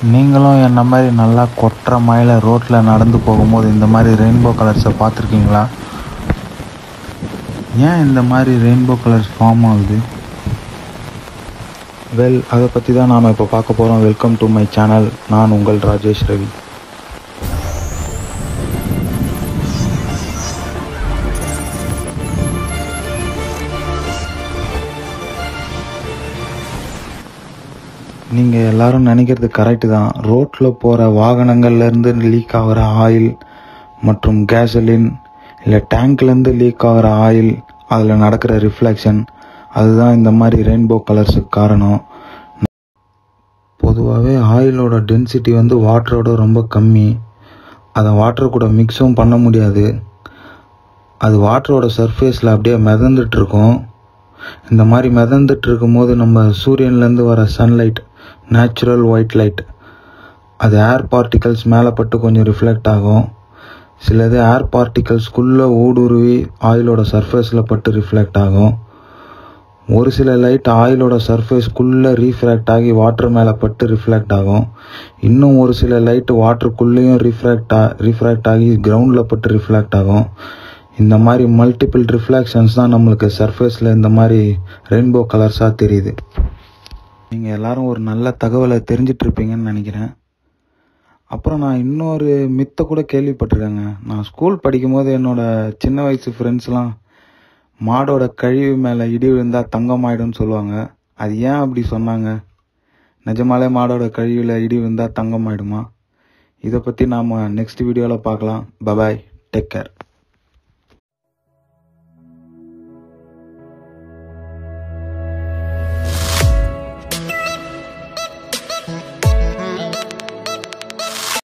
நீங்களும் என்ன மாதிரி நல்லா கொட்டுற மழையில் ரோட்டில் நடந்து போகும்போது இந்த மாதிரி ரெயின்போ கலர்ஸை பார்த்துருக்கீங்களா ஏன் இந்த மாதிரி ரெயின்போ கலர்ஸ் ஃபார்ம் ஆகுது வெல் அதை பற்றி தான் நாம் இப்போ பார்க்க போகிறோம் வெல்கம் டு மை சேனல் நான் உங்கள் ராஜேஷ் ரவி நீங்கள் எல்லாரும் நினைக்கிறது கரெக்டு தான் ரோட்டில் போகிற வாகனங்கள்லேருந்து லீக் ஆகிற ஆயில் மற்றும் கேசலின் இல்லை டேங்க்லேருந்து லீக் ஆகிற ஆயில் அதில் நடக்கிற ரிஃப்ளெக்ஷன் அதுதான் இந்த மாதிரி ரெயின்போ கலர்ஸுக்கு காரணம் பொதுவாகவே ஆயிலோட டென்சிட்டி வந்து வாட்டரோட ரொம்ப கம்மி அதை வாட்டர் கூட மிக்ஸும் பண்ண முடியாது அது வாட்டரோட சர்ஃபேஸில் அப்படியே மிதந்துட்டு இருக்கும் இந்த மாதிரி மிதந்துட்டு இருக்கும்போது நம்ம சூரியன்லேருந்து வர சன்லைட் நேச்சுரல் ஒயிட் லைட் அது ஏர் பார்ட்டிகல்ஸ் மேலே பட்டு கொஞ்சம் ரிஃப்ளெக்ட் ஆகும் சிலது ஏர் பார்ட்டிகல்ஸ்குள்ளே ஊடுருவி ஆயிலோட சர்ஃபேஸில் பட்டு ரிஃப்ளெக்ட் ஆகும் ஒரு சில லைட் ஆயிலோட சர்ஃபேஸ்க்குள்ளே ரீஃப்ராக்ட் ஆகி வாட்டர் மேலே பட்டு ரிஃப்ளெக்ட் ஆகும் இன்னும் ஒரு சில லைட்டு வாட்டருக்குள்ளேயும் ரிஃப்ராக்ட் ஆ ரிஃப்ராக்ட் ஆகி கிரவுண்டில் பட்டு ரிஃப்ளெக்ட் ஆகும் இந்த மாதிரி மல்டிபிள் ரிஃப்ளெக்ஷன்ஸ் தான் நம்மளுக்கு சர்ஃபேஸில் இந்த மாதிரி ரெயின்போ கலர்ஸாக தெரியுது நீங்கள் எல்லாரும் ஒரு நல்ல தகவலை தெரிஞ்சிட்டு இருப்பீங்கன்னு நினைக்கிறேன் அப்புறம் நான் இன்னொரு மித்தை கூட கேள்விப்பட்டிருக்கேங்க நான் ஸ்கூல் படிக்கும்போது என்னோட சின்ன வயசு ஃப்ரெண்ட்ஸ்லாம் மாடோட கழிவு மேலே இடி விழுந்தால் தங்கமாயிடும்னு சொல்லுவாங்க அது ஏன் அப்படி சொன்னாங்க நிஜமாலே மாடோட கழிவில் இடி விழுந்தால் தங்கமாயிடுமா இதை பற்றி நாம் நெக்ஸ்ட் வீடியோவில் பார்க்கலாம் பபாய் டேக் கேர்